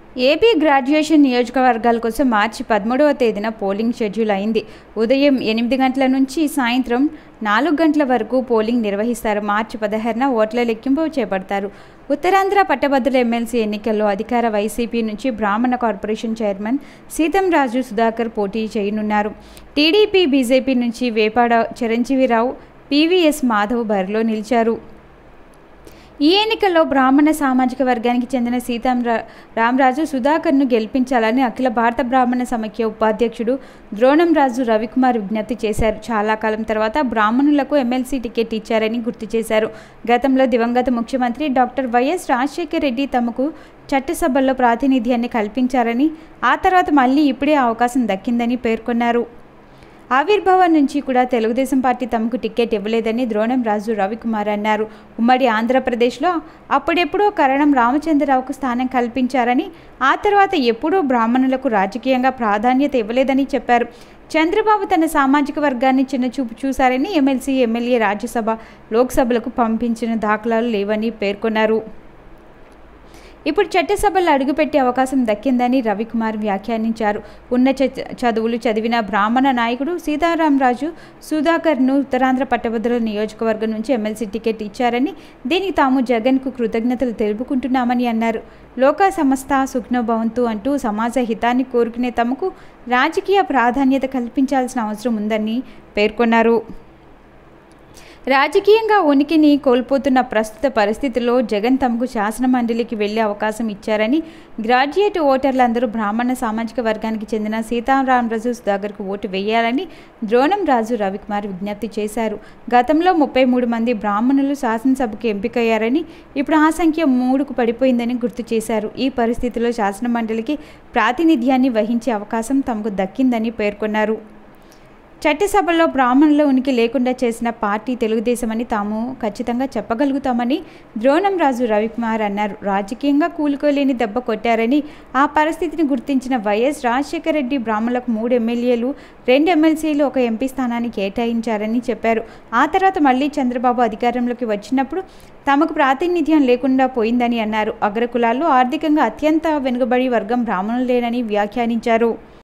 AP graduation నియోజకవర్గాల కోసం మార్చి పదమూడవ తేదీన పోలింగ్ షెడ్యూల్ అయింది ఉదయం ఎనిమిది గంటల నుంచి సాయంత్రం నాలుగు గంటల వరకు పోలింగ్ నిర్వహిస్తారు మార్చి పదహారున ఓట్ల లెక్కింపు చేపడతారు ఉత్తరాంధ్ర పట్టభద్రుల ఎమ్మెల్సీ ఎన్నికల్లో అధికార వైసీపీ నుంచి బ్రాహ్మణ కార్పొరేషన్ చైర్మన్ సీతంరాజు సుధాకర్ పోటీ చేయనున్నారు టీడీపీ బీజేపీ నుంచి వేపాడ చిరంజీవిరావు పీవీఎస్ మాధవ్ బరిలో నిలిచారు ఈ ఎన్నికల్లో బ్రాహ్మణ సామాజిక వర్గానికి చెందిన సీతాం రా- రామరాజు సుధాకర్ను గెలిపించాలని అఖిల భారత బ్రాహ్మణ సమైక్య ఉపాధ్యక్షుడు ద్రోణం రాజు రవికుమార్ విజ్ఞప్తి చేశారు చాలా కాలం తర్వాత బ్రాహ్మణులకు ఎమ్మెల్సీ టికెట్ ఇచ్చారని గుర్తు చేశారు గతంలో దివంగత ముఖ్యమంత్రి డాక్టర్ వైఎస్ రాజశేఖర్ రెడ్డి తమకు చట్టసభల్లో ప్రాతినిధ్యాన్ని కల్పించారని ఆ తర్వాత మళ్ళీ ఇప్పుడే అవకాశం దక్కిందని పేర్కొన్నారు ఆవిర్భావం నుంచి కూడా తెలుగుదేశం పార్టీ తమకు టికెట్ ఇవ్వలేదని ద్రోణం రాజు రవికుమార్ అన్నారు ఉమ్మడి ఆంధ్రప్రదేశ్లో అప్పుడెప్పుడో కరణం రామచంద్రరావుకు స్థానం కల్పించారని ఆ తర్వాత ఎప్పుడూ బ్రాహ్మణులకు రాజకీయంగా ప్రాధాన్యత ఇవ్వలేదని చెప్పారు చంద్రబాబు తన సామాజిక వర్గాన్ని చిన్నచూపు చూశారని ఎమ్మెల్సీ ఎమ్మెల్యే రాజ్యసభ లోక్సభలకు పంపించిన దాఖలాలు లేవని పేర్కొన్నారు ఇప్పుడు చట్టసభలో అడుగుపెట్టే అవకాశం దక్కిందని రవికుమార్ వ్యాఖ్యానించారు ఉన్న చ- చదువులు చదివిన బ్రాహ్మణ నాయకుడు సీతారామరాజు సుధాకర్ను ఉత్తరాంధ్ర పట్టభద్రుల నియోజకవర్గం నుంచి ఎమ్మెల్సీ టికెట్ ఇచ్చారని దీనికి తాము జగన్కు కృతజ్ఞతలు తెలుపుకుంటున్నామని అన్నారు లోక సంస్థ సుఖ్నభవంతు అంటూ సమాజ హితాన్ని కోరుకునే తమకు రాజకీయ ప్రాధాన్యత కల్పించాల్సిన అవసరం ఉందని పేర్కొన్నారు రాజకీయంగా ఉనికిని కోల్పోతున్న ప్రస్తుత పరిస్థితుల్లో జగన్ తమకు శాసన మండలికి వెళ్లే అవకాశం ఇచ్చారని గ్రాడ్యుయేట్ ఓటర్లందరూ బ్రాహ్మణ సామాజిక వర్గానికి చెందిన సీతారామరాజు సుధాకర్కు ఓటు వేయాలని ద్రోణం రాజు రవికుమార్ విజ్ఞప్తి చేశారు గతంలో ముప్పై మూడు మంది బ్రాహ్మణులు శాసనసభకు ఎంపికయ్యారని ఇప్పుడు ఆ సంఖ్య మూడుకు పడిపోయిందని గుర్తు చేశారు ఈ పరిస్థితిలో శాసన మండలికి ప్రాతినిధ్యాన్ని వహించే అవకాశం తమకు దక్కిందని పేర్కొన్నారు చట్టసభలో బ్రాహ్మణుల ఉనికి లేకుండా చేసిన పార్టీ తెలుగుదేశమని తాము ఖచ్చితంగా చెప్పగలుగుతామని ద్రోణం రాజు రవికుమార్ అన్నారు రాజకీయంగా కూలుకోలేని దెబ్బ కొట్టారని ఆ పరిస్థితిని గుర్తించిన వైఎస్ రాజశేఖర రెడ్డి బ్రాహ్మణులకు మూడు ఎమ్మెల్యేలు రెండు ఎమ్మెల్సీలు ఒక ఎంపీ స్థానాన్ని కేటాయించారని చెప్పారు ఆ తర్వాత మళ్ళీ చంద్రబాబు అధికారంలోకి వచ్చినప్పుడు తమకు ప్రాతినిధ్యం లేకుండా పోయిందని అన్నారు అగ్రకులాల్లో ఆర్థికంగా అత్యంత వెనుకబడి వర్గం బ్రాహ్మణులేనని వ్యాఖ్యానించారు